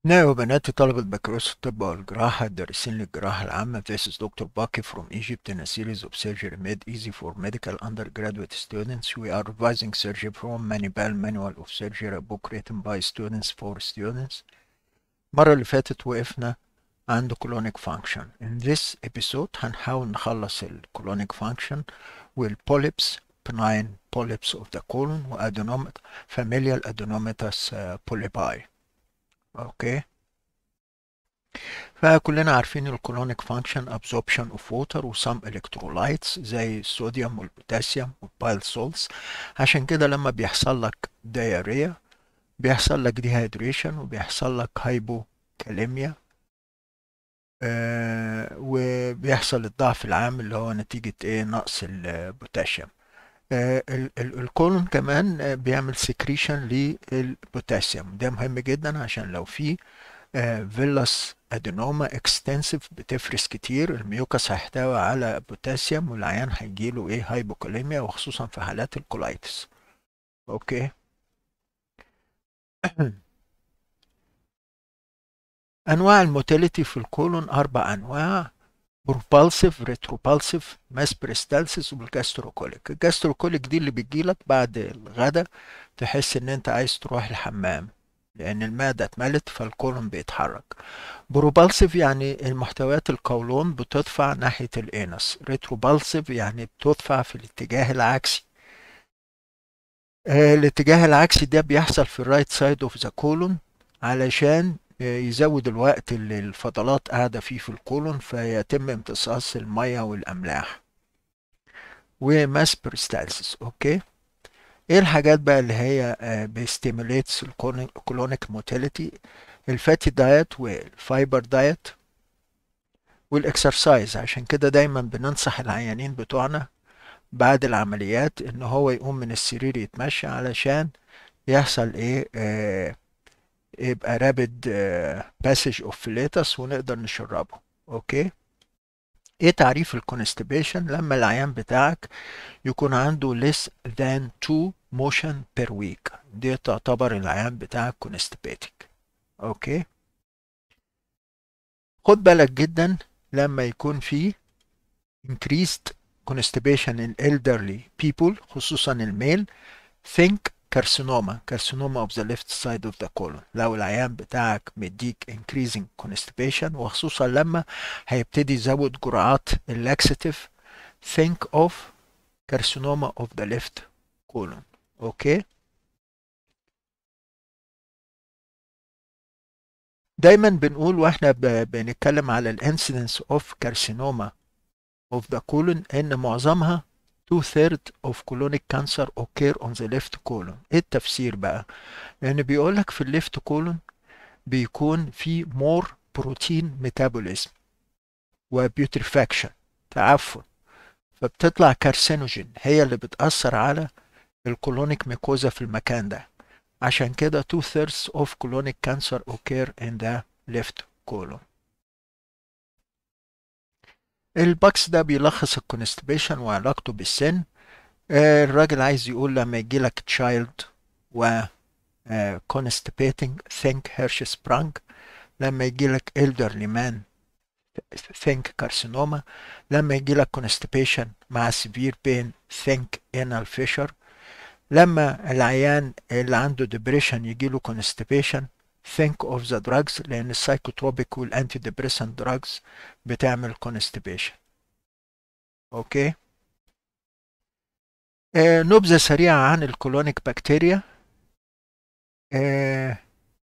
نعم وبناتي طلبة بكالوريوس الطب والجراحة الدارسين للجراحة العامة This is Dr. Baki from Egypt in a series of surgery made easy for medical undergraduate students. We are revising surgery from Manipal Manual of Surgery, a book written by students for students. المرة اللي فاتت وقفنا عند colonic function. In this episode هنحاول نخلص ال colonic function والpolyps benign polyps of the colon وadenomat familial adenomatous uh, polypi. اوكي فكلنا عارفين الكولونيك فانكشن ابزوربشن اوف ووتر وسام الكترولايتس زي الصوديوم والبوتاسيوم والبايل سولتس عشان كده لما بيحصل لك دايريا بيحصل لك ديهايدريشن وبيحصل لك هايبوكاليميا آه وبيحصل الضعف العام اللي هو نتيجة ايه نقص البوتاسيوم آه الكولون كمان آه بيعمل سكريشن للبوتاسيوم ده مهم جدا عشان لو في فيلاس ادينوما اكستنسيف بتفرز كتير الميوكس هيحتوي على بوتاسيوم والعيان هيجيله ايه هايبوكاليميا وخصوصا في حالات الكولايتس اوكي انواع الموتيليتي في الكولون اربع انواع بروبالسيف ريتروبالسيف ماس بريستالسيس والجاستروكوليك الجاستروكوليك دي اللي بتجيلك بعد الغدا تحس ان انت عايز تروح الحمام لان المعدة اتملت فالكولون بيتحرك بروبالسيف يعني المحتويات القولون بتدفع ناحية الانس ريتروبالسيف يعني بتدفع في الاتجاه العكسي آه الاتجاه العكسي ده بيحصل في الرايت سايد اوف ذا كولون علشان يزود الوقت اللي الفضلات قاعدة فيه في الكولون فيتم امتصاص المية والأملاح وماس بريستالسيس اوكي ايه الحاجات بقى اللي هي بيستيموليتس الكولونيك موتيليتي الفاتي دايت والفايبر دايت والاكسرسايز عشان كده دايما بننصح العيانين بتوعنا بعد العمليات ان هو يقوم من السرير يتمشى علشان يحصل ايه آه يبقى رابد باسج اوف فليتس ونقدر نشربه اوكي ايه تعريف الكونستيبيشن لما العيان بتاعك يكون عنده less than 2 motion per week دي تعتبر العيان بتاعك constipated اوكي خد بالك جدا لما يكون في increased constipation in elderly people خصوصا الميل think كارسينوما كارسينوما of the left side of the colon لو العيان بتاعك مديك increasing constipation وخصوصا لما هيبتدي يزود جرعات اللاكسيتيف think of carcinoma of the left colon اوكي دايما بنقول واحنا بنتكلم على الانسيدنس اوف كارسينوما of the colon ان معظمها two third of colonic cancer occur on the left colon ايه التفسير بقى لان بيقولك في الليفت colon بيكون في more protein metabolism وبيوتريفاكشن تعفن فبتطلع كارسينوجين هي اللي بتأثر على الكولونيك ميكوزا في المكان ده عشان كده two thirds of colonic cancer occur in the left colon الباكس ده بيلخص الكونستيبيشن وعلاقته بالسن الراجل عايز يقول لما يجي لك تشايلد و constipating think هيرش سبرانج لما يجي لك elderly man think carcinoma لما يجي لك constipation مع severe pain think anal fissure لما العيان اللي عنده depression يجي له constipation think of the drugs لأن السايكوتروبيك والأنتي ديبريسنت drugs بتعمل constipation أوكي آه نبذة سريعة عن الكولونيك بكتيريا آه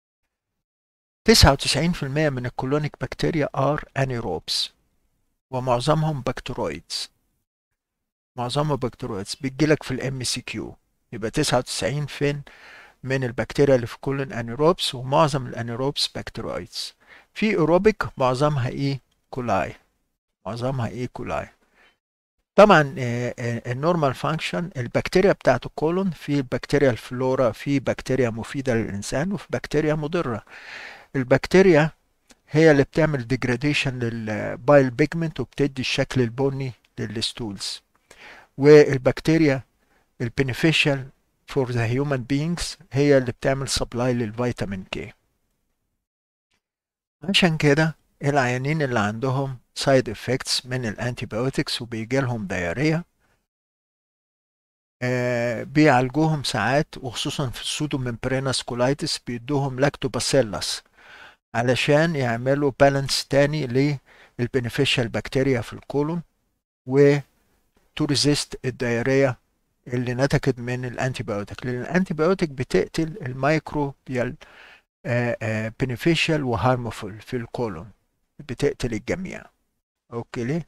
99% من الكولونيك بكتيريا ار انيروبس ومعظمهم بكتيرويدز معظمهم بكتيرويدز بتجيلك في الام سي كيو يبقى 99 فين من البكتيريا اللي في كل الانيروبس ومعظم الانيروبس بكتيرويدز في ايروبيك معظمها ايه كولاي معظمها ايه كولاي طبعا النورمال فانكشن البكتيريا بتاعت الكولون في بكتيريا الفلورا في بكتيريا مفيدة للإنسان وفي بكتيريا مضرة البكتيريا هي اللي بتعمل ديجراديشن للبايل بيجمنت وبتدي الشكل البني للستولز والبكتيريا البينيفيشال فور ذا هيومن بينجز هي اللي بتعمل سبلاي للفيتامين كي عشان كده العيانين اللي عندهم سايد افكتس من الانتيبيوتكس وبيجي لهم دياريه آه بيعالجوهم ساعات وخصوصا في السودو ممبرينس كولايتس بيدوهم لاكتوباسيلس علشان يعملوا بالانس تاني للبنفيشال بكتيريا في الكولون و تو ريزيست الدياريه اللي نتجت من الانتيبيوتيك لان الانتيبيوتيك بتقتل الميكروبيال بنفيشال وهارمفول في الكولون بتقتل الجميع اوكي ليه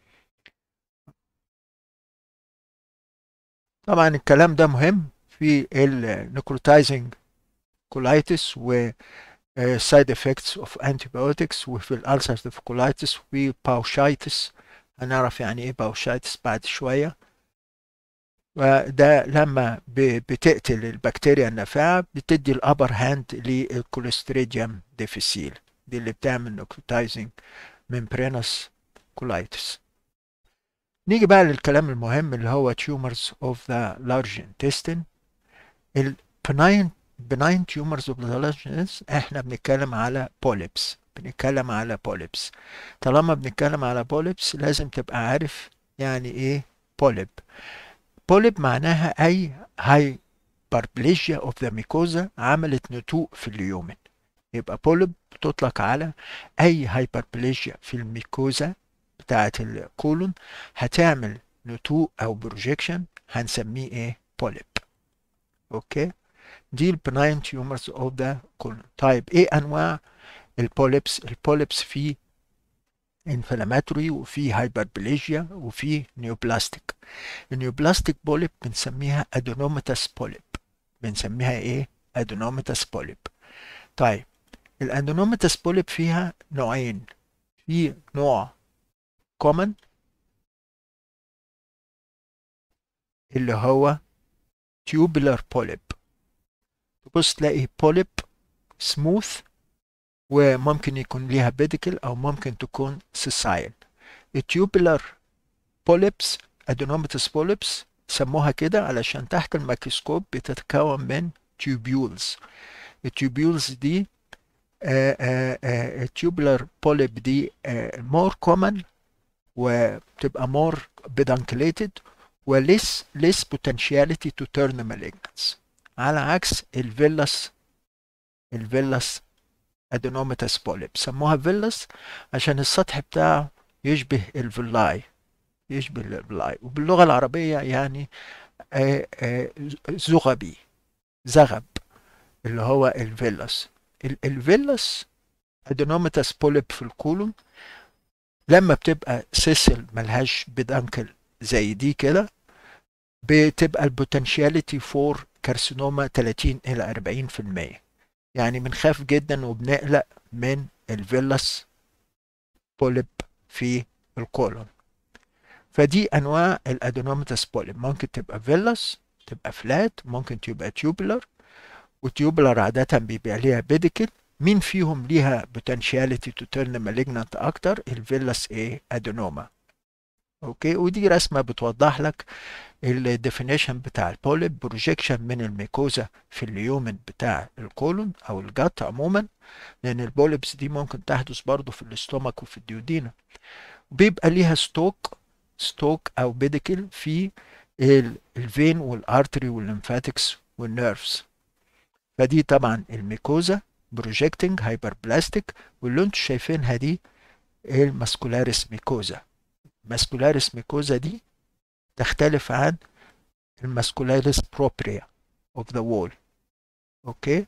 طبعا الكلام ده مهم في النيكروتايزنج كولايتس و سايد افكتس اوف انتيبيوتكس وفي الالسرتيف كولايتس وباوشايتس هنعرف يعني ايه باوشايتس بعد شويه وده لما بتقتل البكتيريا النافعة بتدي الأبر هاند للكوليستريديوم ديفيسيل دي اللي بتعمل نوكتايزنج ممبرينس كولايتس نيجي بقى للكلام المهم اللي هو tumors of the large intestine ال benign benign tumors of the large intestine احنا بنتكلم على polyps بنتكلم على polyps طالما بنتكلم على polyps لازم تبقى عارف يعني ايه polyp بوليب معناها أي هايبربليجيا اوف ذا ميكوزا عملت نتوء في اليومن يبقى بوليب بتطلق على أي هايبربليجيا في الميكوزا بتاعة الكولون هتعمل نتوء أو بروجيكشن هنسميه إيه بوليب أوكي دي البناين تيومرز اوف ذا كولون طيب إيه أنواع البوليبس البوليبس في انفلاماتوري وفي هايبربليجيا وفي نيوبلاستيك النيوبلاستيك بوليب بنسميها ادينوماتس بوليب بنسميها ايه ادينوماتس بوليب طيب الادينوماتس بوليب فيها نوعين في نوع كومن اللي هو tubular بوليب تبص تلاقي بوليب سموث وممكن يكون ليها بيديكل او ممكن تكون سيسايل التيوبولار بوليبس ادينوماتس بوليبس سموها كده علشان تحت الميكروسكوب بتتكون من تيوبيولز التيوبيولز دي التيوبولار بوليب دي مور كومن وبتبقى مور بدانكليتد وليس ليس potentiality to turn malignance على عكس الفيلاس الفيلاس ادينوماتس بوليب سموها فيلس عشان السطح بتاعه يشبه الفيلاي يشبه الفيلاي وباللغة العربية يعني آآ آآ زغبي زغب اللي هو الفيلس الفيلس ادينوماتس بوليب في الكولون لما بتبقى سيسل ملهاش بدانكل زي دي كده بتبقى البوتنشاليتي فور كارسينوما 30 الى 40% يعني بنخاف جدا وبنقلق من الفيلس بوليب في الكولون فدي انواع الادينوماتس بوليب ممكن تبقى فيلس تبقى فلات ممكن تبقى تيوبلر وتيوبلر عادة بيبقى ليها بيديكل مين فيهم ليها بوتنشاليتي تو تيرن مالجنانت اكتر الفيلس ايه ادينوما اوكي ودي رسمه بتوضح لك الديفينيشن بتاع البوليب بروجيكشن من الميكوزا في اليومن بتاع الكولون او الجات عموما لان البوليبس دي ممكن تحدث برضه في الاستومك وفي الديودينا بيبقى ليها ستوك ستوك او بيديكل في الفين والارتري والليمفاتكس والنيرفز فدي طبعا الميكوزا بروجيكتنج هايبر بلاستيك واللي انتم شايفينها دي الماسكولاريس ميكوزا الماسكولاريس ميكوزا دي تختلف عن الماسكولاريس بروبريا of the wall اوكي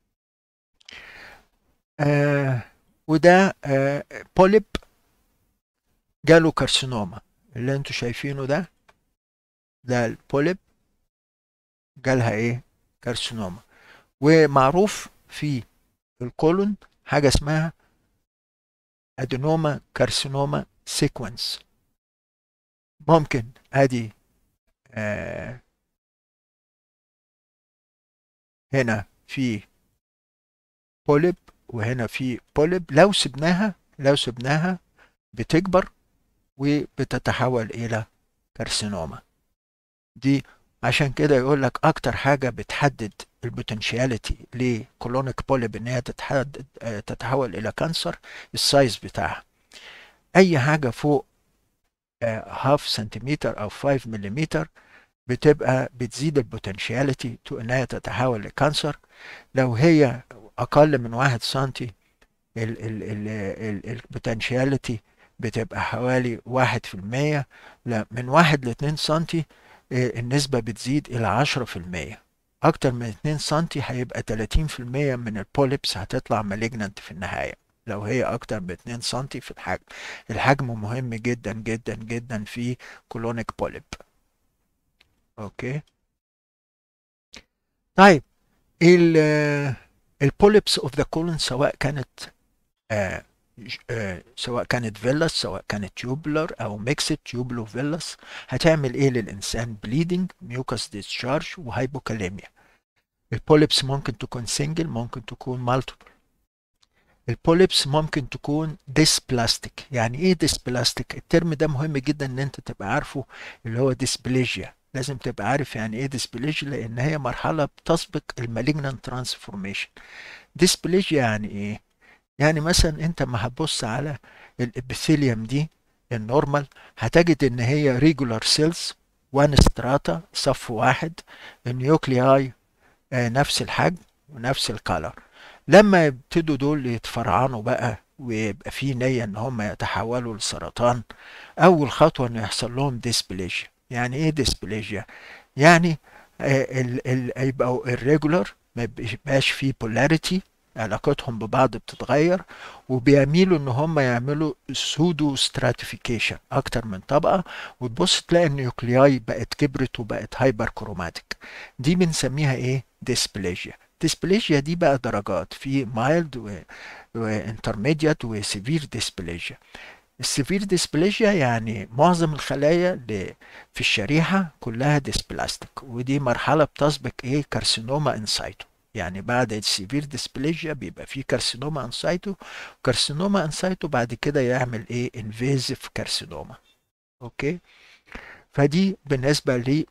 آه وده آه بوليب جاله كارسينوما اللي انتوا شايفينه ده ده البوليب جالها ايه كارسينوما ومعروف في الكولون حاجة اسمها ادينوما كارسينوما سيكونس ممكن ادي آه هنا في بوليب وهنا في بوليب لو سبناها لو سبناها بتكبر وبتتحول الى كارسينوما دي عشان كده يقول لك اكتر حاجة بتحدد البوتنشاليتي لكولونيك بوليب ان هي تتحدد آه، تتحول الى كانسر السايز بتاعها اي حاجه فوق هاف سنتيمتر او 5 ملم بتبقى بتزيد البوتنشاليتي تو انها تتحول لكانسر لو هي اقل من واحد سنتي البوتنشاليتي بتبقى حوالي واحد في المية لا من واحد لاتنين سنتي النسبة بتزيد إلى عشرة في المية أكتر من اتنين سنتي هيبقى تلاتين في المية من البوليبس هتطلع مالجننت في النهاية لو هي أكتر من اتنين سنتي في الحجم الحجم مهم جدا جدا جدا في كولونيك بوليب أوكي طيب البوليبس اوف ذا كولون سواء كانت آه آه سواء كانت فيلس سواء كانت تيوبلر او ميكسد تيوبلو فيلس هتعمل ايه للانسان بليدنج ميوكس ديسشارج وهايبوكاليميا البوليبس ممكن تكون سنجل ممكن تكون مالتيبل البوليبس ممكن تكون ديسبلاستيك يعني ايه ديسبلاستيك الترم ده مهم جدا ان انت تبقى عارفه اللي هو ديسبليجيا لازم تبقى عارف يعني ايه ديسبليجيا لان هي مرحله بتسبق المالجنان ترانسفورميشن ديسبليجيا يعني ايه يعني مثلا انت ما هتبص على الابيثيليوم دي النورمال هتجد ان هي ريجولار سيلز وان ستراتا صف واحد النيوكلياي آه نفس الحجم ونفس الكالر لما يبتدوا دول يتفرعنوا بقى ويبقى في نية ان هم يتحولوا لسرطان اول خطوة ان يحصل لهم ديسبليجيا يعني ايه ديسبليجيا يعني آه ال ال يبقوا irregular ما يبقاش فيه polarity علاقتهم ببعض بتتغير وبيميلوا ان هم يعملوا سودو ستراتيفيكيشن اكتر من طبقه وتبص تلاقي النيوكلياي بقت كبرت وبقت هايبر كروماتيك دي بنسميها ايه ديسبليجيا ديسبليجيا دي بقى درجات في مايلد وانترميديات وسيفير ديسبليجيا السيفير ديسبليجيا يعني معظم الخلايا اللي في الشريحه كلها ديسبلاستيك ودي مرحله بتسبق ايه كارسينوما انسايتو يعني بعد السيفير ديسبليجيا بيبقى فيه كارسينوما انسايتو كارسينوما انسايتو بعد كده يعمل ايه انفيزيف كارسينوما اوكي فدي بالنسبه ل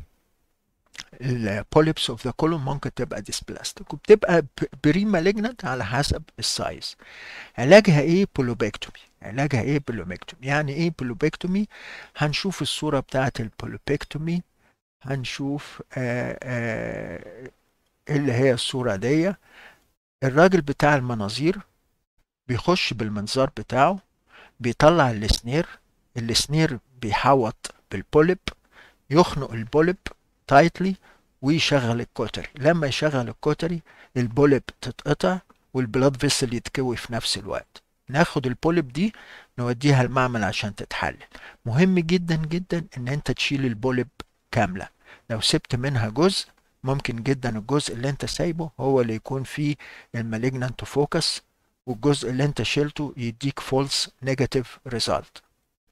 البوليبس اوف ذا كولون ممكن تبقى ديسبلاستيك وبتبقى بري مالجنت على حسب السايز علاجها ايه بولوبيكتومي علاجها ايه بولوبيكتومي يعني ايه بولوبيكتومي هنشوف الصوره بتاعه البولوبيكتومي هنشوف آآ آآ اللي هي الصورة دي الراجل بتاع المناظير بيخش بالمنظار بتاعه بيطلع السنير السنير بيحوط بالبوليب يخنق البوليب تايتلي ويشغل الكوتري لما يشغل الكوتري البوليب تتقطع والبلاد فيسل يتكوي في نفس الوقت ناخد البوليب دي نوديها المعمل عشان تتحلل مهم جدا جدا ان انت تشيل البوليب كاملة لو سبت منها جزء ممكن جدا الجزء اللي انت سايبه هو اللي يكون فيه المالجنانت فوكس والجزء اللي انت شلته يديك فولس نيجاتيف ريزلت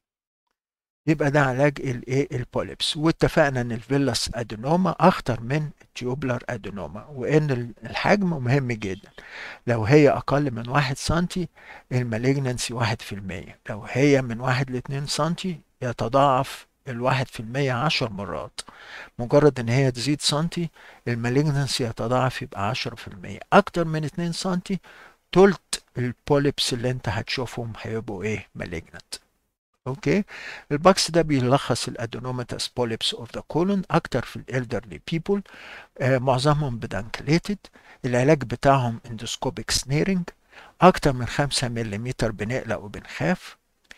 يبقى ده علاج الايه البوليبس واتفقنا ان الفيلاس ادينوما اخطر من التيوبلر ادينوما وان الحجم مهم جدا لو هي اقل من واحد سنتي المالجنانسي واحد في المية لو هي من واحد لاتنين سنتي يتضاعف الواحد في المية عشر مرات مجرد ان هي تزيد سنتي المالجنسي يتضاعف يبقى عشرة في المية اكتر من اتنين سنتي تلت البوليبس اللي انت هتشوفهم هيبقوا ايه مالجنت اوكي الباكس ده بيلخص الادينوماتس بوليبس اوف ذا كولون اكتر في الالدرلي بيبول آه معظمهم بدانكليتد العلاج بتاعهم اندوسكوبيك سنيرنج اكتر من خمسة مليمتر بنقلق وبنخاف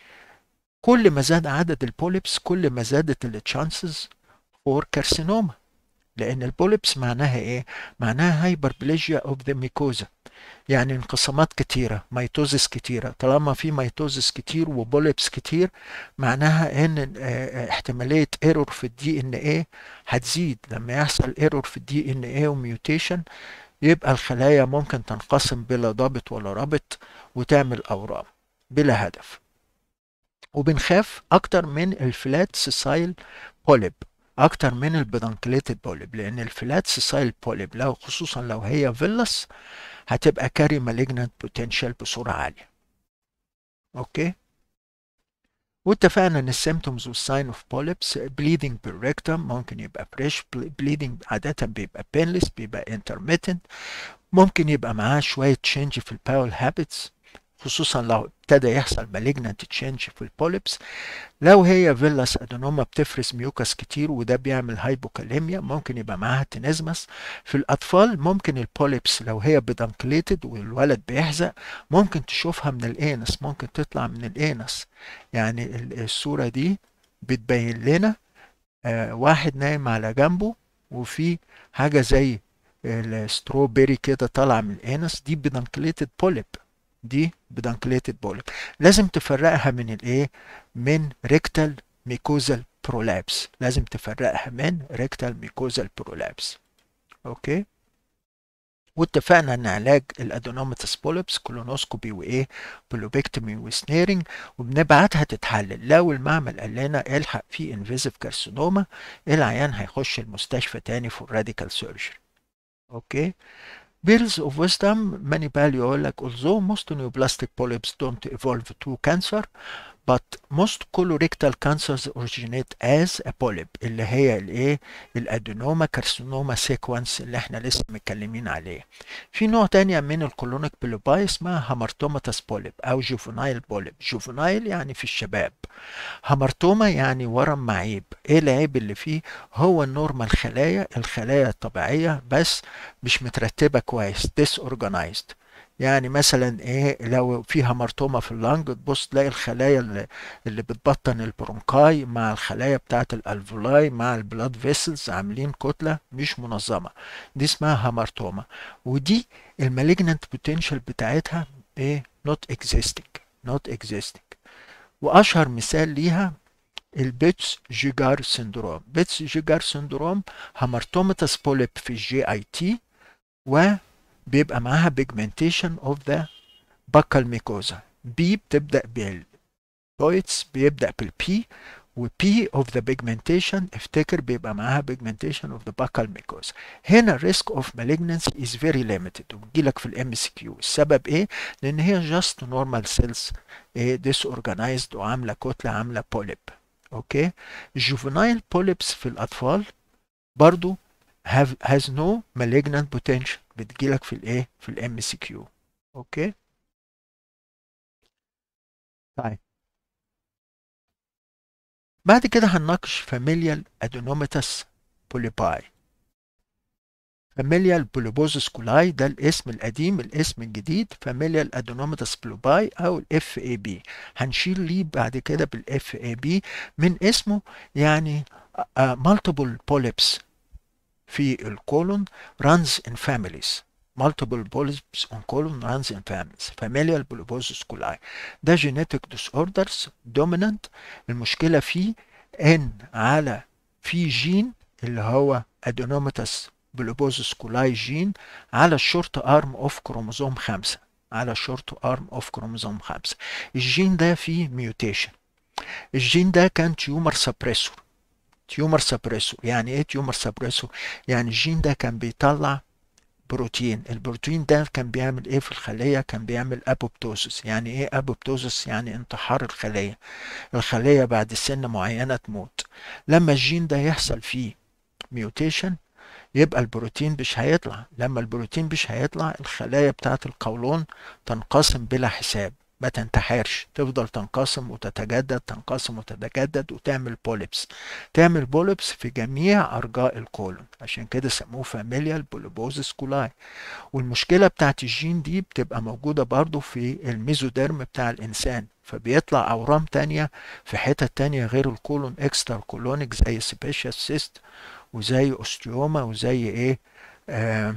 كل ما زاد عدد البوليبس كل ما زادت التشانسز فور كارسينوما لان البوليبس معناها ايه معناها هايبربليجيا اوف ذا ميكوزا يعني انقسامات كتيره ميتوزس كتيره طالما في ميتوزس كتير وبوليبس كتير معناها ان احتماليه ايرور في الدي ان ايه هتزيد لما يحصل ايرور في الدي ان ايه وميوتيشن يبقى الخلايا ممكن تنقسم بلا ضابط ولا رابط وتعمل اورام بلا هدف وبنخاف اكتر من الفلات سيسايل بوليب اكتر من البدانكليتد بوليب لان الفلات سيسايل بوليب لو خصوصا لو هي فيلس هتبقى كاري مالجنت بوتنشال بصوره عاليه اوكي واتفقنا ان السيمتومز والساين اوف بوليبس bleeding بالريكتم ممكن يبقى فريش bleeding عادة بيبقى painless بيبقى intermittent ممكن يبقى معاه شوية change في الباول هابتس خصوصا لو ابتدى يحصل malignant change في البوليبس لو هي فيلاس ادينوما بتفرز ميوكس كتير وده بيعمل هايبوكاليميا ممكن يبقى معاها تينيزمس في الاطفال ممكن البوليبس لو هي بدانكليتد والولد بيحزق ممكن تشوفها من الانس ممكن تطلع من الانس يعني الصورة دي بتبين لنا آه واحد نايم على جنبه وفي حاجة زي الستروبيري كده طالعة من الانس دي بدانكليتد بوليب دي بدانكليتد بوليب لازم تفرقها من الايه من ريكتال ميكوزال برولابس لازم تفرقها من ريكتال ميكوزال برولابس اوكي واتفقنا ان علاج الادينوماتس بوليبس كولونوسكوبي وايه بلوبكتومي وسنيرنج وبنبعتها تتحلل لو المعمل قال لنا الحق في انفيزيف كارسينوما العيان هيخش المستشفى تاني فور راديكال سيرجري اوكي Bills of wisdom many بالي يقول لك although most neoplastic polyps don't evolve to cancer but most colorectal cancers originate as a polyp اللي هي الايه الادينوما كارسينوما سيكونس اللي احنا لسه متكلمين عليه في نوع تانية من الكولونيك بوليباي اسمها هامرتوماتس بوليب او جوفنايل بوليب جوفنايل يعني في الشباب هامرتوما يعني ورم معيب ايه العيب اللي فيه هو النورمال خلايا الخلايا الطبيعية بس مش مترتبة كويس disorganized يعني مثلا ايه لو فيها مرطومه في اللنج تبص تلاقي الخلايا اللي, اللي بتبطن البرونكاي مع الخلايا بتاعه الالفولاي مع البلاد فيسلز عاملين كتله مش منظمه دي اسمها هامرتوما ودي المالجنانت بوتنشال بتاعتها ايه نوت اكزيستنج نوت اكزيستنج واشهر مثال ليها البيتس جيجار سندروم بيتس جيجار سندروم هامرتوماتس بوليب في الجي اي تي و بيبقى معاها pigmentation of the buccal mucosa B بتبدأ بالبويتس بيبدأ بالبي و P of the pigmentation افتكر بيبقى معاها pigmentation of the buccal mucosa هنا risk of malignancy is very limited وبتجيلك في الام سي كيو السبب ايه؟ لان هي just normal cells ايه disorganized وعاملة كتلة عاملة بوليب اوكي الجوفنايل بوليبس في الاطفال برضو have has no malignant potential بتجيلك في الايه في الام سي كيو اوكي طيب بعد كده هنناقش familial adenomatous polypi familial bulbosus coli ده الاسم القديم الاسم الجديد familial adenomatous polypi او الاف اي بي هنشيل ليه بعد كده بالاف اي بي من اسمه يعني uh, multiple polyps في الكولون runs in families multiple polyps on colon runs in families familial bulbosus coli ده genetic disorders dominant المشكلة فيه ان على في جين اللي هو adenomatous bulbosus coli جين على الشورت ارم اوف كروموزوم 5 على الشورت ارم اوف كروموزوم 5 الجين ده فيه ميوتيشن الجين ده كان تيومر سبريسور تيومر سبريسور يعني ايه تيومر سبريسور يعني الجين ده كان بيطلع بروتين البروتين ده كان بيعمل ايه في الخليه كان بيعمل ابوبتوسس يعني ايه ابوبتوسس يعني انتحار الخليه الخليه بعد سن معينه تموت لما الجين ده يحصل فيه ميوتيشن يبقى البروتين مش هيطلع لما البروتين مش هيطلع الخلايا بتاعه القولون تنقسم بلا حساب ما تنتحرش تفضل تنقسم وتتجدد تنقسم وتتجدد وتعمل بوليبس تعمل بوليبس في جميع أرجاء الكولون عشان كده سموه فاميليال بوليبوزيس كولاي والمشكلة بتاعت الجين دي بتبقى موجودة برضو في الميزوديرم بتاع الإنسان فبيطلع أورام تانية في حتة تانية غير الكولون اكسترا كولونيك زي سبيشال سيست وزي أوستيوما وزي إيه آه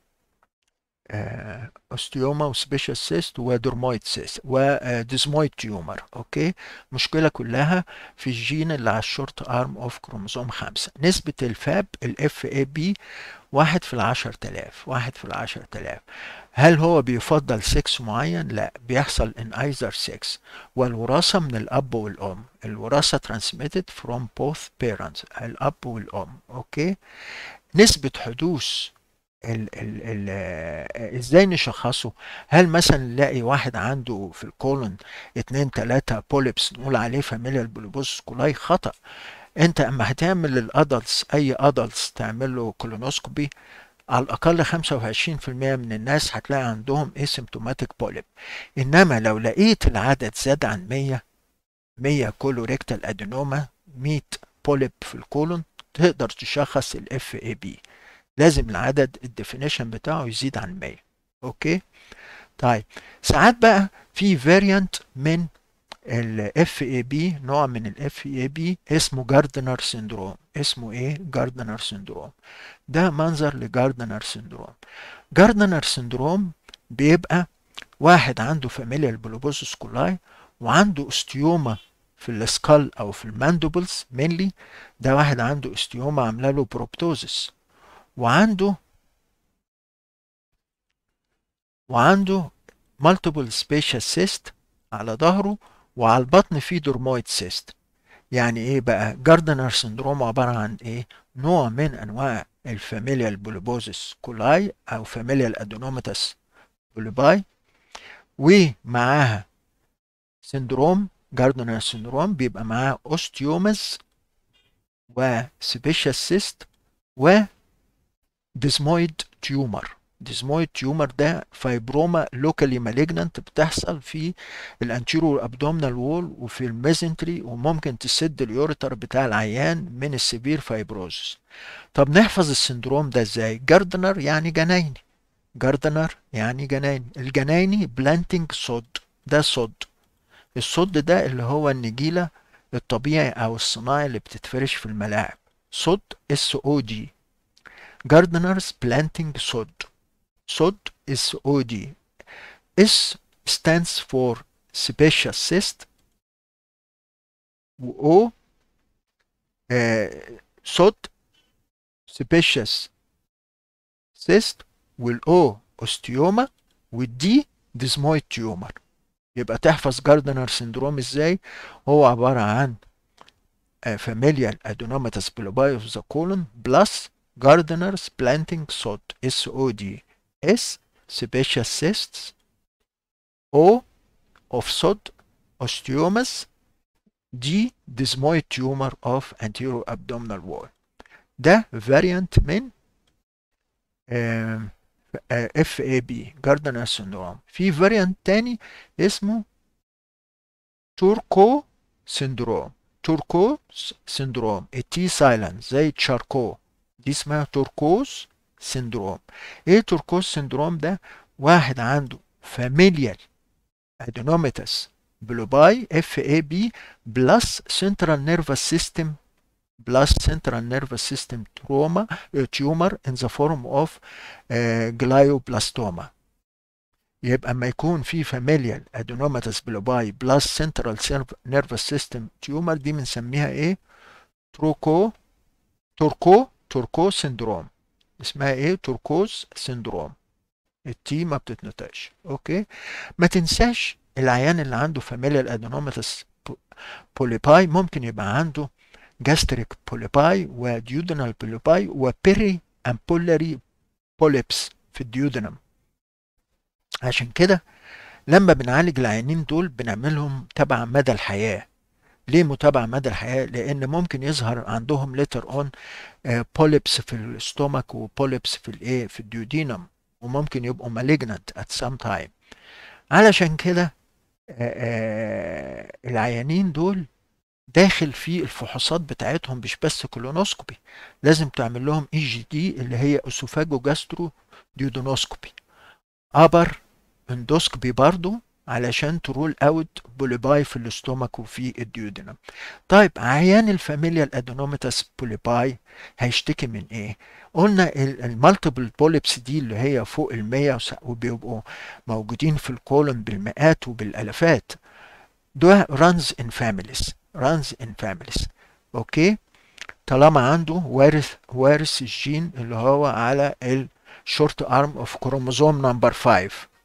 اوستيوما وسبيشال سيست ودرمويد سيست وديزمويد تيومر اوكي المشكله كلها في الجين اللي على الشورت ارم اوف كروموزوم 5 نسبه الفاب الاف اي بي واحد في العشر تلاف واحد في العشر تلاف هل هو بيفضل سكس معين؟ لا بيحصل in either sex والوراثة من الأب والأم الوراثة transmitted from both parents الأب والأم أوكي نسبة حدوث ال ال ال ازاي نشخصه هل مثلا نلاقي واحد عنده في الكولون اتنين تلاتة بوليبس نقول عليه فاميليال بوليبوس كولاي خطأ انت اما هتعمل للادلتس اي ادلتس تعمل له كولونوسكوبي على الاقل 25% من الناس هتلاقي عندهم اسيمتوماتيك بوليب انما لو لقيت العدد زاد عن 100 100 كولوريكتال ادينوما 100 بوليب في الكولون تقدر تشخص الاف اي بي لازم العدد الديفينيشن بتاعه يزيد عن 100 اوكي طيب ساعات بقى في فاريانت من الاف اي بي نوع من الاف اي بي اسمه جاردنر سيندروم اسمه ايه جاردنر سيندروم ده منظر لجاردنر سيندروم جاردنر سيندروم بيبقى واحد عنده فاميليال بلوبوسس كولاي وعنده استيوما في السكال او في الماندوبلز مينلي ده واحد عنده استيوما عامله له بروبتوزس وعنده وعنده multiple spacious cyst على ظهره وعلى البطن فيه درمويد سيست يعني ايه بقى جاردنر سندروم عبارة عن ايه نوع من انواع الفاميليال بوليبوزيس كولاي او فاميليال ادونوماتس بوليباي ومعاها سندروم جاردنر سندروم بيبقى معاه اوستيومز وسبيشال سيست و ديزمويد تيومر ديزمويد تيومر ده فايبروما لوكالي مالجنانت بتحصل في الانتيرو ابدومينال وول وفي الميزنتري وممكن تسد اليوريتر بتاع العيان من السبير فايبروزس طب نحفظ السندروم ده ازاي جاردنر يعني جنايني جاردنر يعني جنايني الجنايني بلانتنج صد ده صد الصد ده اللي هو النجيله الطبيعي او الصناعي اللي بتتفرش في الملاعب صد اس او دي gardeners planting sod sod is OD S stands for sebaceous cyst و O uh, sod sebaceous cyst والO osteoma والD desmoid tumor يبقى تحفظ جاردنر سندروم ازاي هو عبارة عن familial adenomatous bulbi of the colon plus gardeners planting sod SOD S sebaceous cysts O of sod osteomas D desmoid tumor of anterior abdominal wall ده variant من اف اي بي جاردنر سندروم في variant تاني اسمه توركو سندروم توركو سندروم التي سايلنت زي تشاركو دي اسمها توركوز سندروم ايه توركوز سندروم ده واحد عنده فاميليال ادينوميتاس بلوباي اف اي بي بلس سنترال نيرفس سيستم plus central nervous system trauma uh, tumor in the form of uh, glioblastoma يبقى اما يكون في familial adenomatous bulbi plus central nervous system tumor دي بنسميها ايه تروكو توركو توركو سندروم اسمها ايه توركوز سندروم التي ما بتتنطقش اوكي ما تنساش العيان اللي عنده فاميليال ادينوماتس بوليباي ممكن يبقى عنده جاستريك بوليباي وديودنال بوليباي وبيري امبولاري بوليبس في الديودنم عشان كده لما بنعالج العيانين دول بنعملهم تبع مدى الحياه ليه متابعة مدى الحياة؟ لأن ممكن يظهر عندهم ليتر اون بوليبس في الاستومك وبوليبس في الايه في الديودينم وممكن يبقوا malignant at some time علشان كده العيانين دول داخل في الفحوصات بتاعتهم مش بس كولونوسكوبي لازم تعمل لهم اي جي دي اللي هي اسوفاجو جاسترو ديودونوسكوبي ابر اندوسكوبي برضو علشان ترول اوت بوليباي في الاستومك وفي الديودنم طيب عيان الفاميليال ادينوميتاس بوليباي هيشتكي من ايه قلنا المالتيبل بوليبس دي اللي هي فوق المية وبيبقوا موجودين في الكولون بالمئات وبالالافات ده runs in families runs in families اوكي طالما عنده وارث وارث الجين اللي هو على الشورت ارم اوف كروموزوم نمبر 5